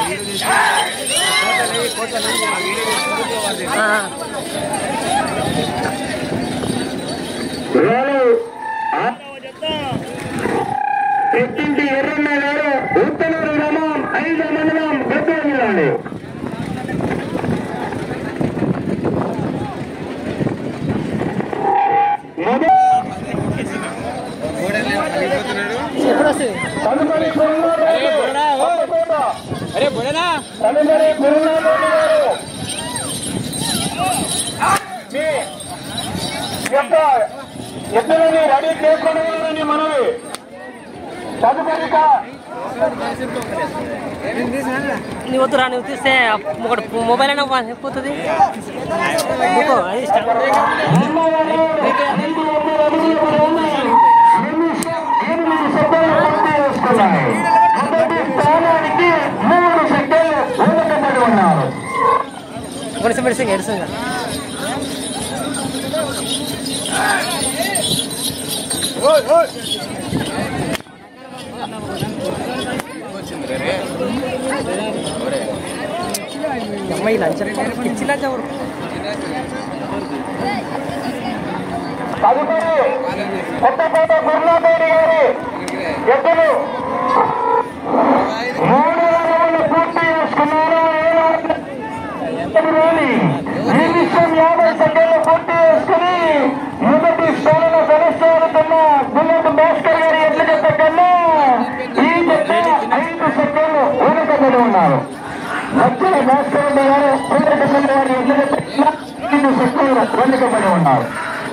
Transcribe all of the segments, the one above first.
వాళ్ళు పెట్టింటి ఎర్రన్న గారు ఉత్తనూరు గ్రామం ఐదు మండలం గద్దెల జిల్లాని మొదటి తదుపరి అరే బుడనా తదుపరి గురునాథరెడ్డి గారు మీ యొక్క ఎద్దులని రెడీ చేసుకోవాలని మనవి తదుపరిగా నువ్వు వద్దురా నువ్వు తీస్తే ఒకటి మొబైల్ అయినా పోతుంది ఊకో, అది ఇష్టం. స్థానానికి మూడు సెకండ్లు వెనుకబడి ఉన్నారు మనిషి మనిషి ఎడుస్తుంది అమ్మాయి లంచం పిచ్చి లంచం తదుపరి కొత్తపేట గురునాథరెడ్డి గారి ఎద్దులు మూడు వందలు పూర్తి చేసుకున్నారు నిమిషం యాభై సెకండ్లు పూర్తి చేసుకుని మొదటి స్థానంలో కొనసాగుతున్న బుల్లెట్ భాస్కర్ గారి ఎడ్ల జత కన్నా ఈ జత ఐదు సెకండ్లు వెనుకబడి ఉన్నారు లక్షల భాస్కర్ రెడ్డి గారు కోటకమ్మ గారి ఎడ్ల జత కన్నా ఐదు సెకండ్లు వెనుకబడి ఉన్నారు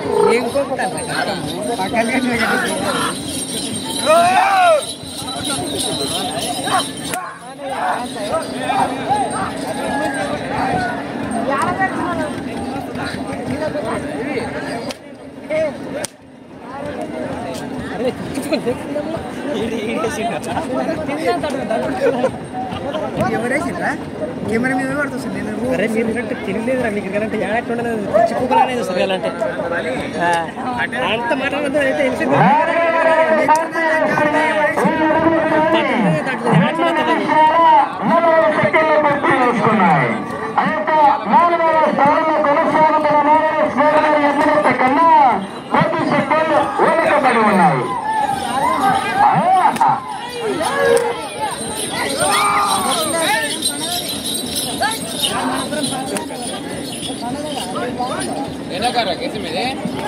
ఎవరేసిండ్రా కెమెరా మీద పడుతుంది నేను అరే మీరు ఇలాంటి తెలియలేదురా మీకు ఇలాంటి ఏడట్టు ఉండదు పిచ్చి కుక్కలు అనేది వస్తుంది ఇలాంటి ఆ, అంత మాట్లాడదు అయితే తెలిసింది నాలుగవ సెకండ్లు పూర్తి చేసుకున్నాయి ఆ యొక్క నాలుగవ స్థానంలో కొనసాగుతున్న నాగేశ్వర గారి ఎదురత కన్నా పది సెకండ్లు వెనుకబడి ఉన్నాయి ఆ! ఎన్నకారా కేసు మీది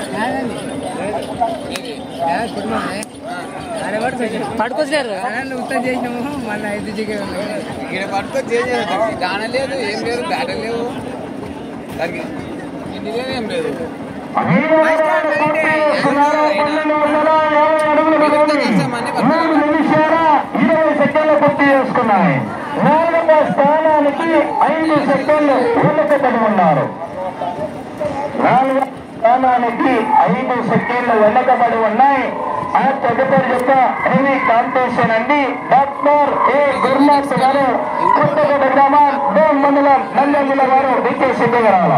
మీది అరే పడుతుంది పడుకొచ్చినారు ఉత్తరం చేసినాము మళ్ళీ ఐదు జిగే ఇక్కడ పట్టుకొని చేంజ్ దాన లేదు ఏం లేదు బ్యాటర్ లేవు దానికి ఇంటి లేదు ఏం లేదు ఐదవ రౌండ్ పూర్తి చేసుకున్నారు. పన్నెండు వందల యాభై అడుగుల దూరాన్ని మూడు నిమిషాల ఇరవై సెకండ్లు పూర్తి చేసుకున్నాయి నాలుగవ స్థానానికి ఐదు సెకండ్లు వెనుకబడి ఉన్నారు నాలుగవ స్థానానికి ఐదు సెకండ్లు వెనకబడి ఉన్నాయి ఆ తదుపరి యొక్క హెవీ కాంపిటీషన్ అండి డాక్టర్ ఏ గురునాథ్ గారు కొత్తగూడ గ్రామం డోన్ మండలం నంద్యాల జిల్లా గారు డికే సిద్ధగరాల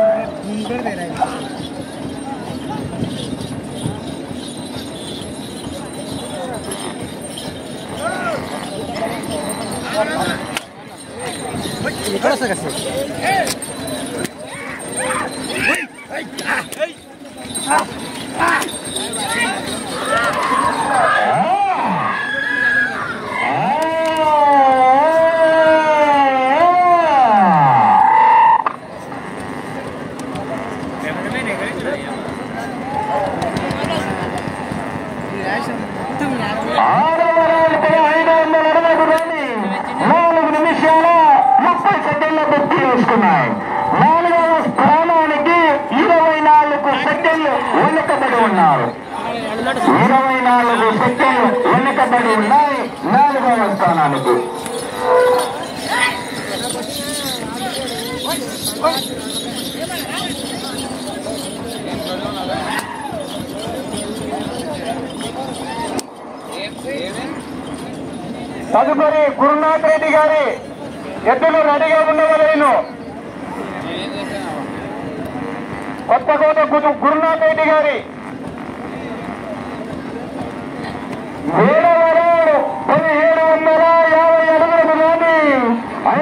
ఎక్కడ వస్తుంది కదా ఆరవ రౌండ్కి ఐదు వందల అరవై రూపాయలు నాలుగు నిమిషాల ముప్పై సెకండ్ల పూర్తి చేసుకున్నాయి నాలుగవ స్థానానికి ఇరవై నాలుగు సెకండ్లు వెనుకబడి ఉన్నారు ఇరవై నాలుగు సెకండ్లు వెనుకబడి ఉన్నాయి నాలుగవ స్థానానికి తదుపరి గురునాథ్ రెడ్డి గారి ఎద్దులు రెడీగా ఉండవలేను కొత్తకోట గు- గురునాథ్ రెడ్డి గారి ఏడవ రౌండ్ పదిహేడు వందల యాభై అడుగులకు రాని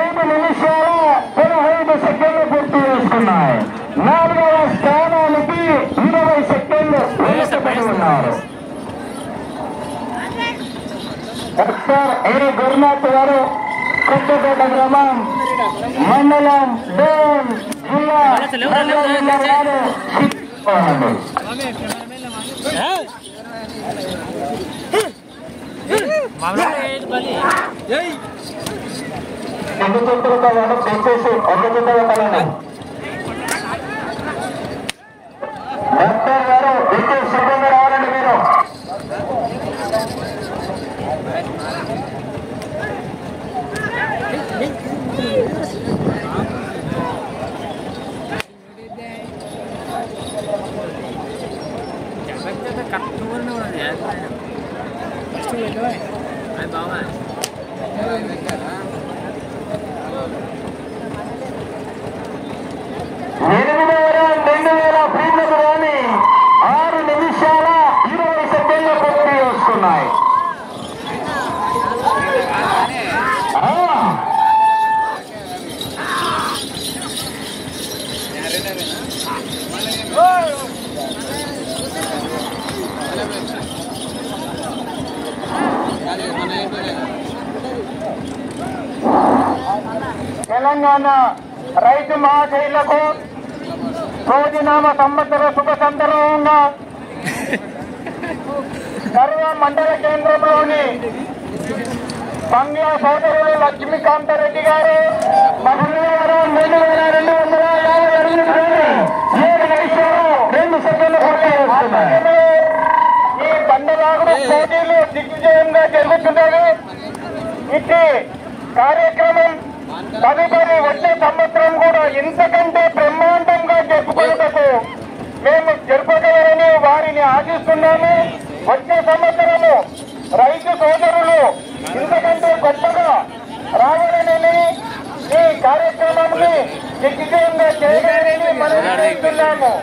డాక్టర్ ఏ గురునాథ్ గారు కొత్తపేట గ్రామం మండలం డోన్ జిల్లా రంగారెడ్డి జిల్లా వారు రెండు చేతులతో వాడు దయచేసి ఒక చేత కలండి డాక్టర్ గారు ఇంటి సిబ్బంది రావాలండి మీరు ఎనిమిది వేల రెండు వేల ఫీట్లకు రాని ఆరు నిమిషాల ఇరవై సెకండ్లు పూర్తి వస్తున్నాయి ఆ, తెలంగాణ రైతు మహాశైలకు రోజునామ సంవత్సర శుభ సందర్భంగా సర్వ మండల కేంద్రంలోని బంగ్లా సోదరులు లక్ష్మీకాంతారెడ్డి గారు మంగళవారం రెండు వేల రెండు వందల యాభై అడుగులు ఏడు నిమిషాలు రెండు సెకండ్లు పూర్తి చేస్తున్నాయి. ఈ బండలాగుడు పోటీలు దిగ్విజయంగా జరుగుతున్నది ఇట్టి కార్యక్రమం తదుపరి వచ్చే సంవత్సరం కూడా ఇంతకంటే బ్రహ్మాండంగా జరుపుకున్నటకు మేము జరుపగలరని వారిని ఆశిస్తున్నాము వచ్చే సంవత్సరము రైతు సోదరులు ఇంతకంటే గొప్పగా రావాలని ఈ కార్యక్రమాన్ని దిగ్విజయంగా చేయాలని మనం చేస్తున్నాము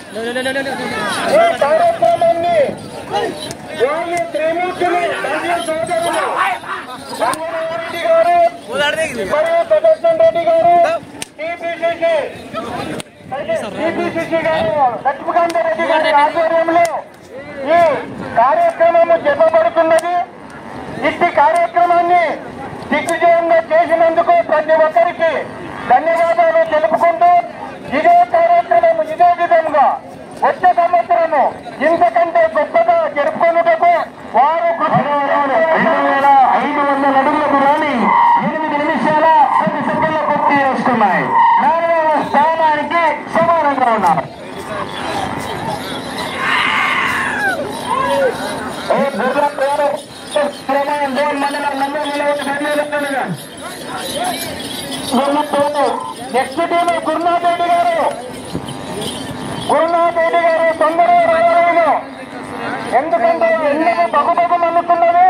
ఈ కార్యక్రమాన్ని వాళ్ళు త్రిమూర్తులు రైతు సోదరులు రంగనారెడ్డి గారు మరియు సుదర్శన్ రెడ్డి గారు టీపీసీసీ టీపీసీసీ గారు లక్ష్మీకాంత రెడ్డి గారి ఆధ్వర్యంలో ఈ కార్యక్రమము జరపబడుతున్నది ఇట్టి కార్యక్రమాన్ని దిగ్విజయంగా చేసినందుకు ప్రతి ఒక్కరికి ధన్యవాదాలు తెలుపుకుంటూ ఇదే కార్యక్రమం ఇదే విధంగా వచ్చే సంవత్సరము ఇంతకంటే గొప్పగా జరుపుకున్నటకు వారు రెండు వేల ఐదు వందల అడుగులకు రాని ఎనిమిది నిమిషాల పది సెకండ్ల పూర్తి చేస్తున్నాయి నాలుగవ స్థానానికి సమానంగా ఉన్నారు ఏ బుర్ర పేరు ప్రమాణం దేవన్ మండలం నంబర్ నిలవచ్చుగా నెక్స్ట్ టీమ్ గురునాథ్ రెడ్డి గారు గురునాథ్ రెడ్డి గారు తొందరగా రావాలి ఎందుకంటే ఎండలు బగుబగు మన్నుతున్నది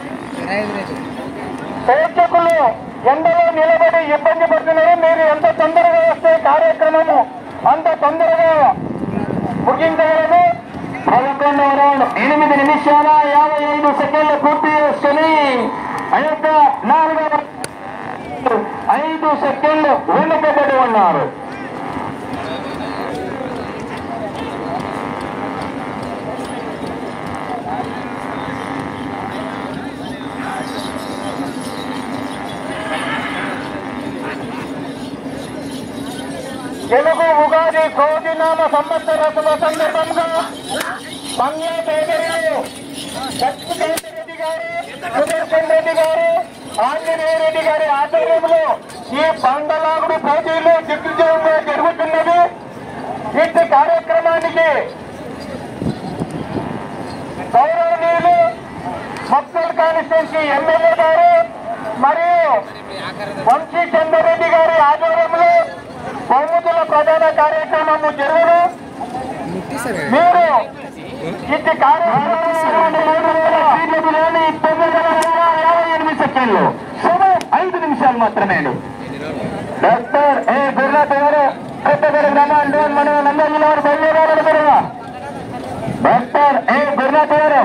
ప్రేక్షకులు ఎండలో నిలబడి ఇబ్బంది పడుతున్నారు మీరు ఎంత తొందరగా వస్తే కార్యక్రమము అంత తొందరగా ముగించగలదు పదకొండవ రౌండ్ ఎనిమిది నిమిషాల యాభై ఐదు సెకండ్లు పూర్తి చేసుకుని ఆ యొక్క నాలుగవ ఐదు సెకండ్లు వెనుకబడి ఉన్నారు తెలుగు ఉగాది కోదినామ సంవత్సర శుభ సందర్భంగా బంగ్లా సోదరులు లక్ష్మీకాంతరెడ్డి గారు సుదర్శన్ రెడ్డి గారు ఆంజనేయ రెడ్డి గారి ఆధ్వర్యంలో ఈ బండలాగుడు పోటీలు దిగ్విజయంగా జరుగుతున్నది ఇట్టి కార్యక్రమానికి గౌరవనీయులు మక్తల్ కాన్స్టిట్యూన్సీ ఎమ్మెల్యే గారు మరియు వంశీ చంద్రరెడ్డి గారి ఆధ్వర్యంలో బహుమతుల ప్రధాన కార్యక్రమము జరుగును మీరు ఇట్టి కార్యక్రమాన్ని మూడు వేల ఫీట్లకు లేని తొమ్మిది వందల యాభై ఎనిమిది సెకండ్లు సుమారు ఐదు నిమిషాలు మాత్రమే డాక్టర్ ఏ గురునాథ్ గారు కొత్తపేట గ్రామం డోన్ మండలం నందగిరి వారు బయలుదేరారు గురుగా డాక్టర్ ఏ గురునాథ్ గారు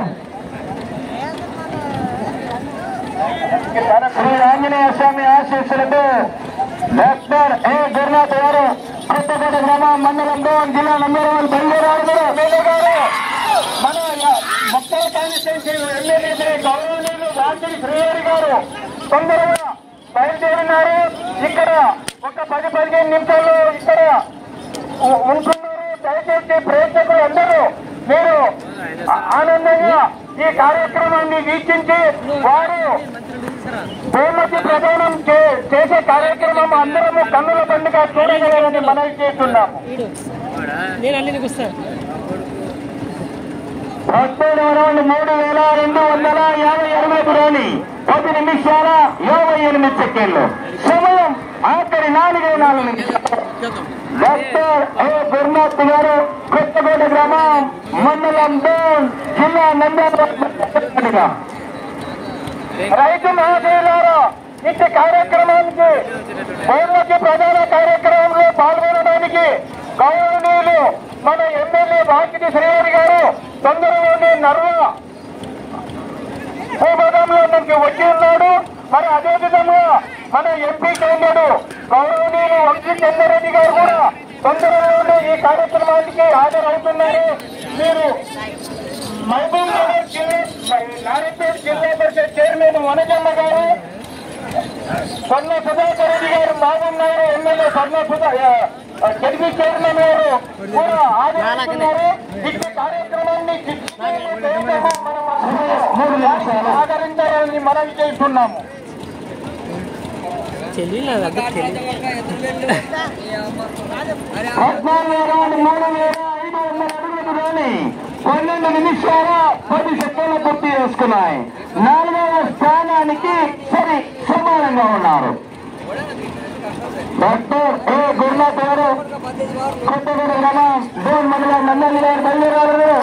శ్రీ ఆంజనేయ స్వామి ఆశీస్సులతో డాక్టర్ ఏ గురునాథ్ గారు కొత్తపేట గ్రామం మండలం డోన్ జిల్లా నందగిరి వారు బయలుదేరారు ఎమ్మెల్యే గారు మన మొక్కల కాన్స్టిట్యూన్సీ ఎమ్మెల్యే గౌరవనీయులు వారి వాకిలి శ్రీహరి గారు తొందరగా బయలుదేరినారు ఇక్కడ ఒక పది పదిహేను నిమిషాలు ఇక్కడ ఉ- ఉంటున్నారు దయచేసి ప్రేక్షకులు అందరూ మీరు ఆ- ఆనందంగా ఈ కార్యక్రమాన్ని వీక్షించి వారు బహుమతి ప్రదానం చే- చేసే కార్యక్రమం అందరము కన్నుల పండుగ చూడగలరని మనవి చేస్తున్నాము నేను అన్ని నీకు ఇస్తాను అక్టోబర్ రౌండ్ మూడు వేల రెండు వందల యాభై అరవై రాని పది నిమిషాల యాభై ఎనిమిది సెకండ్లు సమయం ఆఖరి నాలుగే నాలుగు నిమిషాలు డాక్టర్ ఏ గురునాథ్ గారు కొత్తకోట గ్రామం మండలం డోన్ జిల్లా నంద్యాల రైతు మహాశయులారా ఇట్టి కార్యక్రమానికి బహుమతి ప్రధాన కార్యక్రమంలో పాల్గొనడానికి గౌరవనీయులు మన ఎమ్మెల్యే వాకిటి శ్రీహరి గారు తొందరలోనే నర్వ భూభాగంలో మనకి వచ్చి ఉన్నాడు మరి అదే విధంగా మన ఎంపీ క్యాండిడేట్ గౌరవనీయులు వంశీ చంద్రరెడ్డి గారు కూడా తొందరలోనే ఈ కార్యక్రమానికి హాజరవుతున్నారు మీరు మహబూబ్ నగర్ జిల్లా నారాయణపేట జిల్లా పరిషత్ చైర్మన్ వనజమ్మ గారు స్వర్ణ సుధాకర్ రెడ్డి గారు మహబూబ్ నగర్ ఎమ్మెల్యే స్వర్ణ సుధా జడ్పీ చైర్మన్ గారు కూడా హాజరవుతున్నారు ఇట్టి కార్యక్రమాన్ని మూడు నిమిషాలు ఆదరించాలని మనవి చేస్తున్నాము చెల్లి నా దగ్గర చెల్లి పద్నాలుగు వేల మూడు వేల ఐదు వందల అడుగులకు రాని పన్నెండు నిమిషాల పది సెకండ్లు పూర్తి చేసుకున్నాయి నాలుగవ స్థానానికి సరి సమానంగా ఉన్నారు డాక్టర్ ఏ గురునాథ్ గారు కొత్తగూడ గ్రామం డోన్ మండలం నందల్లి గారు బయలుదేరారు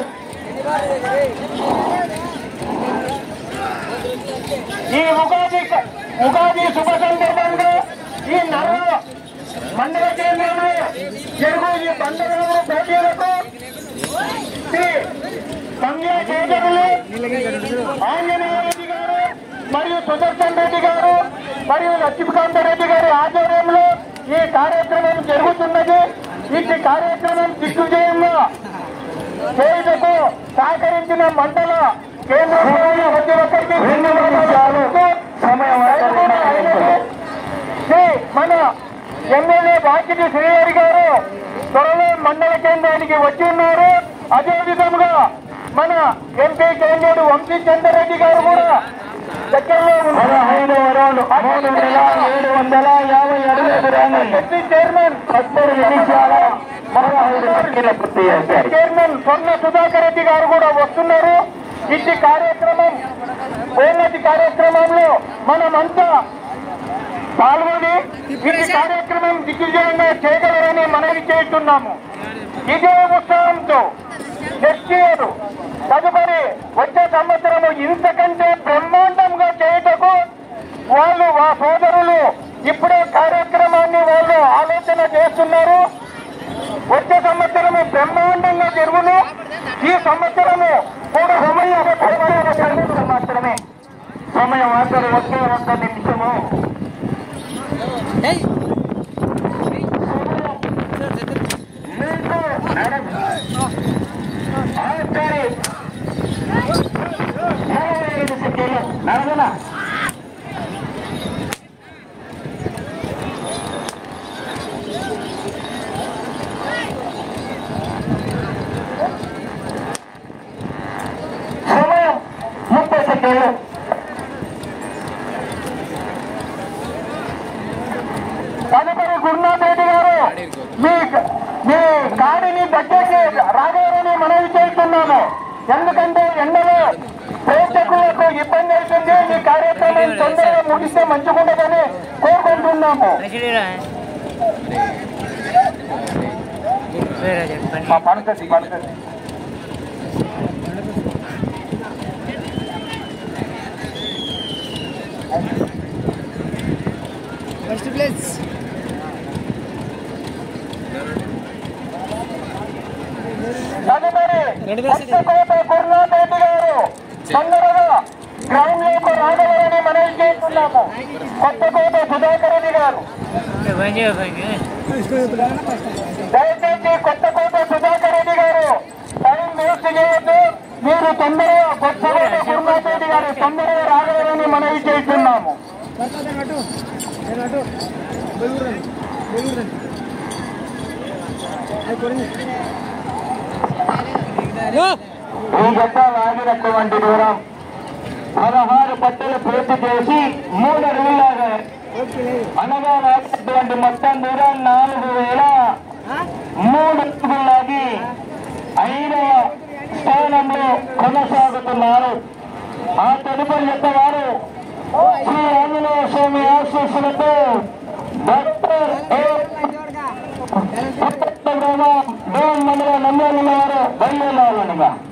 ఈ ఉగాది ఉగాది శుభ సందర్భంగా ఈ నర్వ మండల కేంద్రంలో జరుగు ఈ పండుగ ప్రజలకు శ్రీ సంధ్యా చేజరులు ఆంజనేయ రెడ్డి గారు మరియు సుదర్శన్ రెడ్డి గారు మరియు లక్ష్మీకాంత రెడ్డి గారి ఆధ్వర్యంలో ఈ కార్యక్రమం జరుగుతున్నది ఇట్టి కార్యక్రమం దిగ్విజయంగా చేయుటకు సహకరించిన మండల కేంద్రంలోని ప్రతి ఒక్కరికి ధన్యవాదాలు సమయం అయినది. శ్రీ మన ఎమ్మెల్యే బాకిటి శ్రీహరి గారు త్వరలో మండల కేంద్రానికి వచ్చి ఉన్నారు అదే విధంగా మన ఎంపీ కేంద్రుడు వంశీ చంద్రరెడ్డి గారు కూడా దగ్గరలో పదహైదు రౌండ్ మూడు వేల ఏడు వందల యాభై అడుగులు రాని ఎంపీ చైర్మన్ పద్దెనిమిది నిమిషాల పదహైదు సెకండ్ల పూర్తి చేశారు చైర్మన్ స్వర్ణ సుధాకర్ రెడ్డి గారు కూడా వస్తున్నారు ఇట్టి కార్యక్రమం ఉన్నతి కార్యక్రమంలో మనమంతా పాల్గొని ఈ కార్యక్రమం దిగ్విజయంగా చేయగలరని మనవి చేస్తున్నాము ఇదే ఉత్సాహంతో నెక్స్ట్ ఇయర్ తదుపరి వచ్చే సంవత్సరము ఇంతకంటే బ్రహ్మాండంగా చేయుటకు వాళ్ళు ఆ సోదరులు ఇప్పుడే కార్యక్రమాన్ని వాళ్ళు ఆలోచన చేస్తున్నారు వచ్చే సంవత్సరము బ్రహ్మాండంగా జరుగును ఈ సంవత్సరము కూడా సమయం మాత్రమే సమయం అసలు ఒకే ఒక్క నిమిషము నడగల సమయం ముప్పై సెకండ్లు తదుపరి గురునాథ్ రెడ్డి గారు మీ మీ గాడిని దగ్గరికి రాగలరని మనవి చేస్తున్నాము ఎందుకంటే ఎండలో ప్రేక్షకులకు ఇబ్బంది అవుతుంది ఈ కార్యక్రమం తొందరగా ముగిస్తే మంచిగుండదని కోరుకుంటున్నాము పడుతుంది పడుతుంది ఫస్ట్ ప్లేస్ తదుపరి రెండు వేల కొత్తకోట గురునాథ్ రెడ్డి గారు తొందరగా గ్రౌండ్ లోకి రాగలరని మనవి చేస్తున్నాము కొత్తకోట సుధాకర్ రెడ్డి గారు దయచేసి కొత్తకోట సుధాకర్ రెడ్డి గారు టైం వేస్ట్ చేయొద్దు మీరు తొందరగా కొత్తకోట గురునాథ్ రెడ్డి గారు తొందరగా రాగలరని మనవి చేస్తున్నాము అటు నేను అటు బెలుగురండి బెలుగురండి అది కొరింది ఈ గత లాగినటువంటి దూరం పదహారు పట్టలు పూర్తి చేసి మూడు అడుగులాగా అనగా లాగినటువంటి మొత్తం దూరం నాలుగు వేల మూడు అడుగులు లాగి ఐదవ స్థానంలో కొనసాగుతున్నారు ఆ తదుపరి యొక్క వారు శ్రీ ఆంజనేయ స్వామి ఆశీస్సులతో డాక్టర్ ఏ గ్రామ డోన్ మండల నంద్యాల వారు బయలుదేరాలనగా